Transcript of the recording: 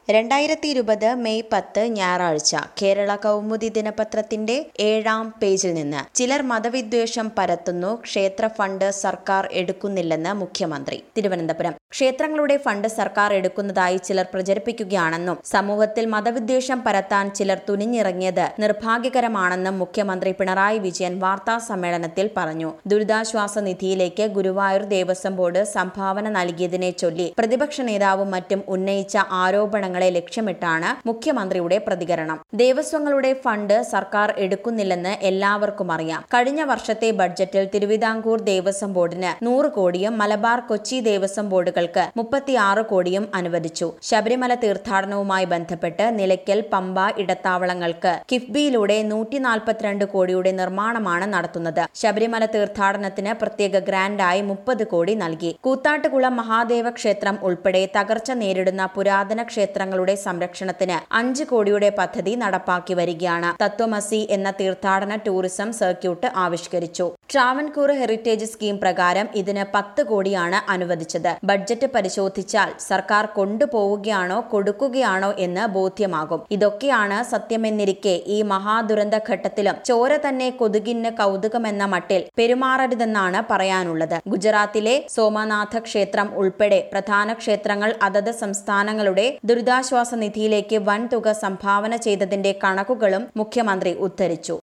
രണ്ടായിരത്തി ഇരുപത് മെയ് പത്ത് ഞായറാഴ്ച കേരള കൗമുദി ദിനപത്രത്തിന്റെ ഏഴാം പേജിൽ നിന്ന് ചിലർ മതവിദ്വേഷം പരത്തുന്നു ക്ഷേത്ര ഫണ്ട് സർക്കാർ എടുക്കുന്നില്ലെന്ന് മുഖ്യമന്ത്രി തിരുവനന്തപുരം ക്ഷേത്രങ്ങളുടെ ഫണ്ട് സർക്കാർ എടുക്കുന്നതായി ചിലർ പ്രചരിപ്പിക്കുകയാണെന്നും സമൂഹത്തിൽ മതവിദ്വേഷം പരത്താൻ ചിലർ തുനിഞ്ഞിറങ്ങിയത് നിർഭാഗ്യകരമാണെന്നും മുഖ്യമന്ത്രി പിണറായി വിജയൻ വാർത്താ സമ്മേളനത്തിൽ പറഞ്ഞു ദുരിതാശ്വാസ നിധിയിലേക്ക് ഗുരുവായൂർ ദേവസ്വം ബോർഡ് സംഭാവന നൽകിയതിനെ ചൊല്ലി പ്രതിപക്ഷ നേതാവും മറ്റും ഉന്നയിച്ച ആരോപണങ്ങളെ ലക്ഷ്യമിട്ടാണ് മുഖ്യമന്ത്രിയുടെ പ്രതികരണം ദേവസ്വങ്ങളുടെ ഫണ്ട് സർക്കാർ എടുക്കുന്നില്ലെന്ന് എല്ലാവർക്കും അറിയാം കഴിഞ്ഞ വർഷത്തെ ബഡ്ജറ്റിൽ തിരുവിതാംകൂർ ദേവസ്വം ബോർഡിന് നൂറ് കോടിയും മലബാർ കൊച്ചി ദേവസ്വം ബോർഡുകൾക്ക് മുപ്പത്തിയാറ് കോടിയും അനുവദിച്ചു ശബരിമല തീർത്ഥാടനവുമായി ബന്ധപ്പെട്ട് നിലയ്ക്കൽ പമ്പ ഇടത്താവളങ്ങൾക്ക് കിഫ്ബിയിലൂടെ നൂറ്റി നാൽപ്പത്തിരണ്ട് കോടിയുടെ നിർമ്മാണമാണ് നടത്തുന്നത് ശബരിമല തീർത്ഥാടനത്തിന് പ്രത്യേക ഗ്രാന്റായി മുപ്പത് കോടി നൽകി കൂത്താട്ടുകുളം മഹാദേവ ക്ഷേത്രം ഉൾപ്പെടെ തകർച്ച നേരിടുന്ന പുരാതന ക്ഷേത്രങ്ങളുടെ സംരക്ഷണത്തിന് അഞ്ച് കോടിയുടെ പദ്ധതി നടപ്പാക്കി വരികയാണ് തത്വമസി എന്ന തീർത്ഥാടന ടൂറിസം സർക്യൂട്ട് ആവിഷ്കരിച്ചു ട്രാവൻകൂർ ഹെറിറ്റേജ് സ്കീം പ്രകാരം ഇതിന് പത്ത് കോടിയാണ് അനുവദിച്ചത് ബഡ്ജറ്റ് പരിശോധിച്ചാൽ സർക്കാർ കൊണ്ടുപോവുകയാണോ കൊടുക്കുകയാണോ എന്ന് ബോധ്യമാകും ഇതൊക്കെയാണ് സത്യമെന്നിരിക്കെ ഈ മഹാദുരന്ത ഘട്ടത്തിലും ചോര തന്നെ കൊതുകിന് കൗതുകമെന്ന മട്ടിൽ പെരുമാറരുതെന്നാണ് പറയാനുള്ളത് ഗുജറാത്തിലെ സോമനാഥ ക്ഷേത്രം ഉൾപ്പെടെ പ്രധാന ക്ഷേത്രങ്ങൾ അതത് സംസ്ഥാനങ്ങളുടെ ദുരിതാശ്വാസ നിധിയിലേക്ക് വൻതുക സംഭാവന ചെയ്തതിന്റെ കണക്കുകളും മുഖ്യമന്ത്രി ഉദ്ധരിച്ചു